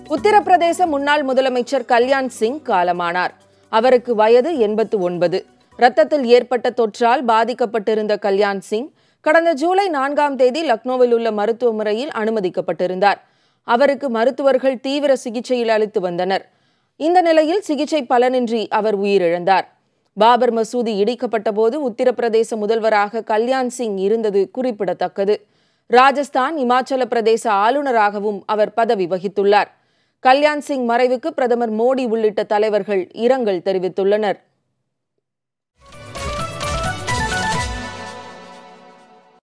உத்தரப்பிரதேச முன்னாள் முதலமைச்சர் கல்யாண் சிங் காலமானார் அவருக்கு வயது எண்பத்து ஒன்பது இரத்தத்தில் ஏற்பட்ட தொற்றால் பாதிக்கப்பட்டிருந்த கல்யாண் சிங் கடந்த ஜூலை நான்காம் தேதி லக்னோவில் உள்ள மருத்துவமனையில் அனுமதிக்கப்பட்டிருந்தார் அவருக்கு மருத்துவர்கள் தீவிர சிகிச்சையில் அளித்து வந்தனர் இந்த நிலையில் சிகிச்சை பலனின்றி அவர் உயிரிழந்தார் பாபர் மசூதி இடிக்கப்பட்ட போது உத்தரப்பிரதேச முதல்வராக கல்யாண் சிங் இருந்தது குறிப்பிடத்தக்கது ராஜஸ்தான் இமாச்சல பிரதேச ஆளுநராகவும் அவர் பதவி வகித்துள்ளார் கல்யாண் சிங் மறைவுக்கு பிரதமர் மோடி உள்ளிட்ட தலைவர்கள் இரங்கல் தெரிவித்துள்ளனர்